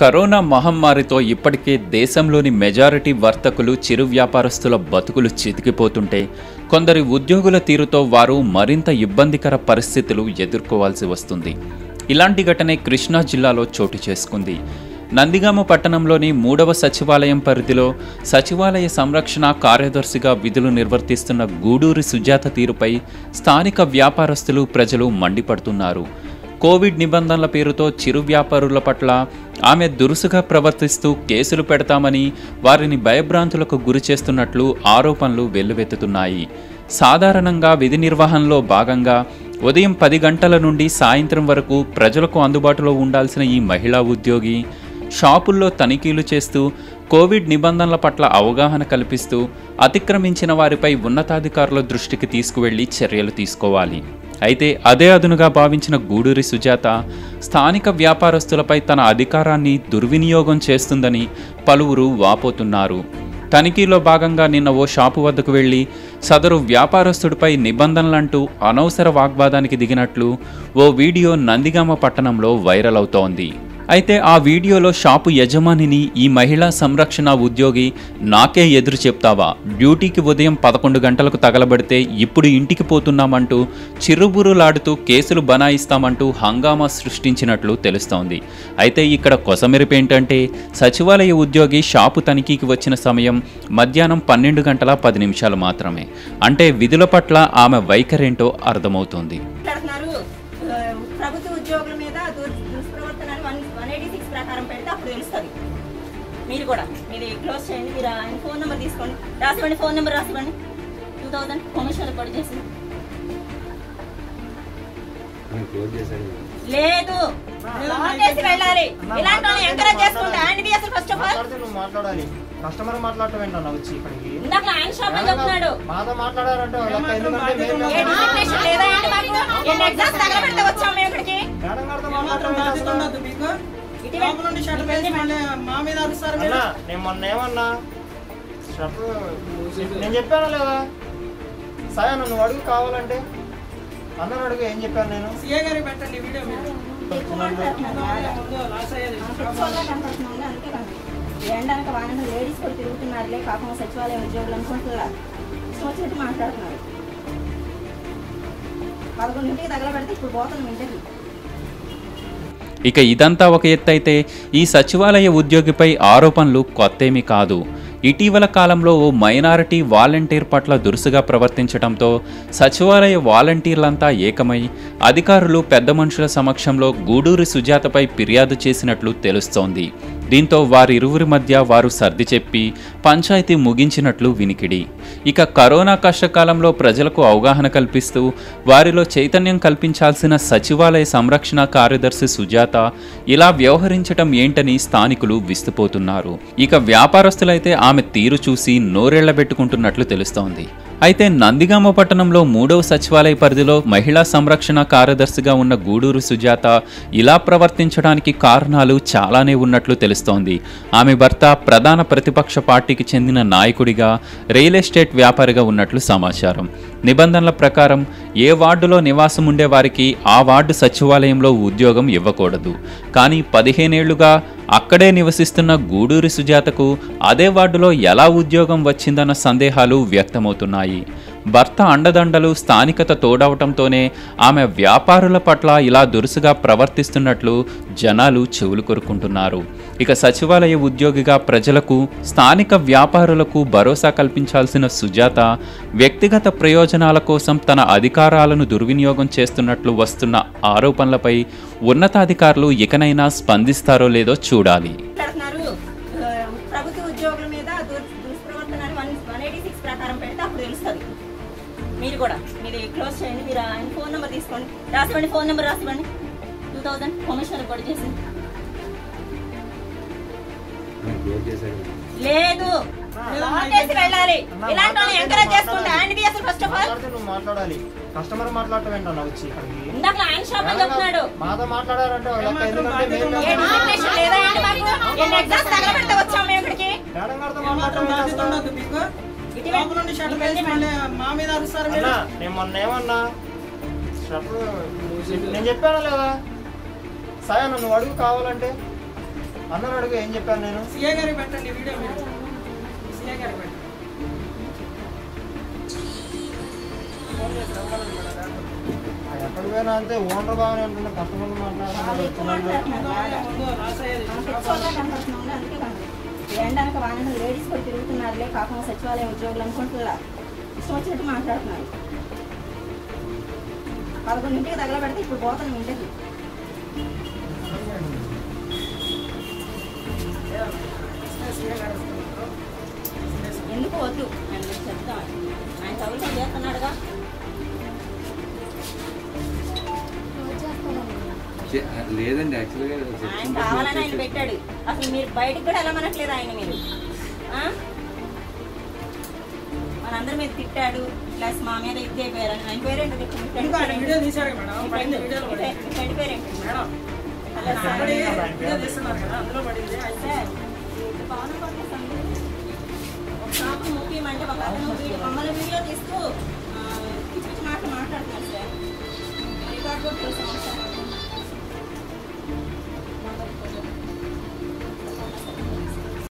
Corona మహమ్మారితో ఇప్పటికే దేశంలోని majority వర్తకులు చిరు వ్యాపారస్తుల బతుకులు చితికిపోతుంటే కొందరి ఉద్యోగుల తీరుతో వారు మరింత ఇబ్బందికర పరిస్థితులు ఎదుర్కోవాల్సి వస్తుంది ఇలాంటి ఘటనే కృష్ణా జిల్లాలో చోటు చేసుకుంది నందిగామ పట్టణంలోని మూడవ సచివాలయం పరిధిలో సచివాలయ సంరక్షణ కార్యదర్శిగా విధులు నిర్వర్తిస్తున్న గూడూరి సుజాత తీరుపై స్థానిక వ్యాపారస్తులు ప్రజలు మండిపడుతున్నారు కోవిడ్ నిబంధనల పేరుతో చిరు వ్యాపారుల పట్ల ఆమె దురుసుగా ప్రవర్తిస్తూ కేసులు పెడతామని వారిని భయభ్రాంతులకు గురి చేస్తున్నట్లు ఆరోపణలు వెల్లువెత్తుతున్నాయి సాధారణంగా విధి నిర్వహణలో భాగంగా ఉదయం పది గంటల నుండి సాయంత్రం వరకు ప్రజలకు అందుబాటులో ఉండాల్సిన ఈ మహిళా ఉద్యోగి షాపుల్లో తనిఖీలు చేస్తూ కోవిడ్ నిబంధనల పట్ల అవగాహన కల్పిస్తూ అతిక్రమించిన వారిపై ఉన్నతాధికారుల దృష్టికి తీసుకువెళ్లి చర్యలు తీసుకోవాలి అయితే అదే అదునుగా భావించిన గూడూరి సుజాత స్థానిక వ్యాపారస్తులపై తన అధికారాన్ని దుర్వినియోగం చేస్తుందని పలువురు వాపోతున్నారు తనిఖీలో భాగంగా నిన్న ఓ షాపు వద్దకు వెళ్లి సదరు వ్యాపారస్తుడిపై నిబంధనలంటూ అనవసర వాగ్వాదానికి దిగినట్లు ఓ వీడియో నందిగామ పట్టణంలో వైరల్ అవుతోంది అయితే ఆ వీడియోలో షాపు యజమానిని ఈ మహిళా సంరక్షణ ఉద్యోగి నాకే ఎదురు చెప్తావా డ్యూటీకి ఉదయం పదకొండు గంటలకు తగలబడితే ఇప్పుడు ఇంటికి పోతున్నామంటూ చిరుబురులాడుతూ కేసులు బనాయిస్తామంటూ హంగామా సృష్టించినట్లు తెలుస్తోంది అయితే ఇక్కడ కొసమెరుపేంటంటే సచివాలయ ఉద్యోగి షాపు తనిఖీకి వచ్చిన సమయం మధ్యాహ్నం పన్నెండు గంటల పది నిమిషాలు మాత్రమే అంటే విధుల పట్ల ఆమె వైఖరేంటో అర్థమవుతోంది మాట్లాడుతున్నారు ఆ, ప్రభుత్వ ఉద్యోగుల మీద దుర్- దుష్ప్రవర్తన అని వన్ వన్ ఎయిటీ సిక్స్ ప్రకారం పెడితే అప్పుడు తెలుస్తుంది మీరు కూడా మీరు క్లోజ్ చేయండి మీరు ఆయన ఫోన్ నెంబర్ తీసుకోండి రాసివ్వండి ఫోన్ నెంబర్ రాసివ్వండి టూ థౌసండ్ కమిషన్ రిపోర్ట్ చేసి నేను క్లోజ్ చేశాను లేదు ఆపేసి వెళ్ళాలి ఇలాంటి వాళ్ళని ఎంకరేజ్ చేసుకుంటే ఆయన అసలు ఫస్ట్ ఆఫ్ ఆల్ మాట్లాడితే నువ్వు మాట్లాడాలి కస్టమర్ మాట్లాడటం ఏంటన్నా వచ్చి ఇక్కడికి ఇందాక ఆయన షాప్ అని చెప్తున్నాడు మాతో మాట్లాడారంటే వాళ్ళ లెక్క ఎందుకంటే మేము ఏ డిసిప్లినేషన్ లేదా ఏంటి మాకు ఎన్ని ఎగ్జామ్స్ తగలబెడితే వచ్చాము మేము ఇక్కడికి మేడం గారితో ఏమాత్రం మాట్లాడటం ఏంటి బాధ్యత అసలు? ఉండదు మీకు లోపల నుండి షట్టర్ వేసి మళ్ళీ మా మీద అరుస్తారు మీరు అన్నా నేను మొన్న ఏమన్నా షట్టర్ నేను చెప్పానా లేదా సాయా నువ్వు అడుగు కావాలంటే అన్నను అడుగు ఏం చెప్పాను నేను సీఏ గారికి పెట్టండి ఈ వీడియో మీరు ఎక్కువ మాట్లాడుతున్నారు ముందు లాస్ అయ్యేది సచివాలయం కనపడుతుంది అందుకే కనపడుతుంది. ఎండనక వాడిన లేడీస్ కూడా తిరుగుతున్నారులే పాపం సచివాలయం ఉద్యోగులు అనుకుంటున్నారు ఇష్టం వచ్చినట్టు మాట్లాడుతున్నారు పదకొండింటికి తగలబెడితే ఇప్పుడు పోతున్నాం ఇంటికి ఇక ఇదంతా ఒక ఎత్తైతే ఈ సచివాలయ ఉద్యోగిపై ఆరోపణలు కొత్తేమీ కాదు ఇటీవల కాలంలో ఓ మైనారిటీ వాలంటీర్ పట్ల దురుసుగా ప్రవర్తించడంతో సచివాలయ వాలంటీర్లంతా ఏకమై అధికారులు పెద్ద మనుషుల సమక్షంలో గూడూరి సుజాతపై ఫిర్యాదు చేసినట్లు తెలుస్తోంది దీంతో వారిరువురి మధ్య వారు సర్ది చెప్పి పంచాయతీ ముగించినట్లు వినికిడి ఇక కరోనా కష్టకాలంలో ప్రజలకు అవగాహన కల్పిస్తూ వారిలో చైతన్యం కల్పించాల్సిన సచివాలయ సంరక్షణ కార్యదర్శి సుజాత ఇలా వ్యవహరించటం ఏంటని స్థానికులు విస్తుపోతున్నారు ఇక వ్యాపారస్తులైతే ఆమె తీరు చూసి నోరెళ్లబెట్టుకుంటున్నట్లు తెలుస్తోంది అయితే నందిగామ పట్టణంలో మూడవ సచివాలయ పరిధిలో మహిళా సంరక్షణ కార్యదర్శిగా ఉన్న గూడూరు సుజాత ఇలా ప్రవర్తించడానికి కారణాలు చాలానే ఉన్నట్లు తెలుస్తోంది ఆమె భర్త ప్రధాన ప్రతిపక్ష పార్టీకి చెందిన నాయకుడిగా రియల్ ఎస్టేట్ వ్యాపారిగా ఉన్నట్లు సమాచారం నిబంధనల ప్రకారం ఏ వార్డులో నివాసం ఉండే వారికి ఆ వార్డు సచివాలయంలో ఉద్యోగం ఇవ్వకూడదు కానీ పదిహేనేళ్లుగా అక్కడే నివసిస్తున్న గూడూరి సుజాతకు అదే వార్డులో ఎలా ఉద్యోగం వచ్చిందన్న సందేహాలు వ్యక్తమవుతున్నాయి భర్త అండదండలు స్థానికత తోడవటంతోనే ఆమె వ్యాపారుల పట్ల ఇలా దురుసుగా ప్రవర్తిస్తున్నట్లు జనాలు చెవులు కొరుకుంటున్నారు ఇక సచివాలయ ఉద్యోగిగా ప్రజలకు స్థానిక వ్యాపారులకు భరోసా కల్పించాల్సిన సుజాత వ్యక్తిగత ప్రయోజనాల కోసం తన అధికారాలను దుర్వినియోగం చేస్తున్నట్లు వస్తున్న ఆరోపణలపై ఉన్నతాధికారులు ఇకనైనా స్పందిస్తారో లేదో చూడాలి మాట్లాడుతున్నారు ఆ, ప్రభుత్వ ఉద్యోగుల మీద దుర్- దుష్ప్రవర్తన అని వన్ వన్ ఎయిటీ సిక్స్ ప్రకారం పెడితే అప్పుడు తెలుస్తుంది మీరు కూడా మీరు క్లోజ్ చేయండి మీరు ఆయన ఫోన్ నెంబర్ తీసుకోండి రాసివ్వండి ఫోన్ నెంబర్ రాసివ్వండి టూ థౌసండ్ కమిషన్ రిపోర్ట్ చేసి నేను క్లోజ్ చేశాను లేదు ఆపేసి వెళ్ళాలి ఇలాంటి వాళ్ళని ఎంకరేజ్ చేసుకుంటే ఆయన అసలు ఫస్ట్ ఆఫ్ ఆల్ మాట్లాడితే నువ్వు మాట్లాడాలి కస్టమర్ మాట్లాడటం ఏంటన్నా వచ్చి ఇక్కడికి ఇందాక ఆయన షాప్ అని చెప్తున్నాడు మాతో మాట్లాడారంటే వాళ్ళ లెక్క ఎందుకంటే మేము ఏ డిసిప్లినేషన్ లేదా ఏంటి మాకు ఎన్ని ఎగ్జామ్స్ తగలబెడితే వచ్చాము మేము ఇక్కడికి మేడం గారితో ఏమాత్రం మాట్లాడటం ఏంటి బాధ్యత అసలు? ఉండదు మీకు లోపల నుండి షట్టర్ వేసి మళ్ళీ మా మీద అరుస్తారు మీరు అన్నా నేను మొన్న ఏమన్నా షట్టర్ నేను చెప్పానా లేదా సాయా నువ్వు అడుగు కావాలంటే అన్నని అడుగు ఏం చెప్పాను నేను సీఏ గారికి పెట్టండి వీడియో మీరు సీఏ గారికి పెట్టండి ఫోన్ చేసి రమ్మనండి మేడం డాక్టర్. ఆ ఎక్కడికి పోయినా అంతే ఓనర్ బాగానే ఉంటున్నా కస్టమర్లు వాళ్ళు ఎక్కువ మాట్లాడుతున్నారు మాట్లాడుతున్నారు ముందు బాగా. రాసేది ఆ, తెచ్చుకోవాలని అనుకుంటున్నాం అందుకే కాదు ఎండనక వానక లేడీస్ కూడా తిరుగుతున్నారులే కాకుండా సచివాలయం ఉద్యోగులు అనుకుంటున్నా ఇష్టం వచ్చినట్టు మాట్లాడుతున్నారు పదకొండింటికి తగలబెడితే ఇప్పుడు పోతాను ఇంటికి సీఏ గారు వస్తున్నారు ఎందుకు వద్దు ఆయన మీకు చెప్తాం ఆయన సౌకర్యం చేస్తున్నాడుగా చే- లేదండి యాక్చువల్గా ఆయన కావాలని ఆయన పెట్టాడు అసలు మీరు బయటికి కూడా వెళ్ళమనట్లేదు ఆయన మీరు ఆ? మనందరి మీద తిట్టాడు ప్లస్ మా మీద ఇదే పేరు ఆయన పేరేంటో చెప్పు. మీ ఫ్రెండ్ ఇంకా ఆయన వీడియో పేరేంటి? తీశాడు మేడం మీ పడింది ఫ్రెండ్ వీడియోలో మీ పడింది ఫ్రెండ్- మీ ఫ్రెండ్ పేరేంటి మేడం అలా అక్కడే సార్ వీడియో తీస్తున్నారు కదా అందులో పడింది అయితే సార్, ఇది పవన్ కళ్యాణ్ సంగతి. ఒక షాపు మూపియమంటే ఒక అతను వీడియో మమ్మల్ని వీడియో తీస్తూ ఆ, పిచ్చి పిచ్చి మాటలు మాట్లాడుతున్నారు సార్ రికార్డ్ కూడా చూసాం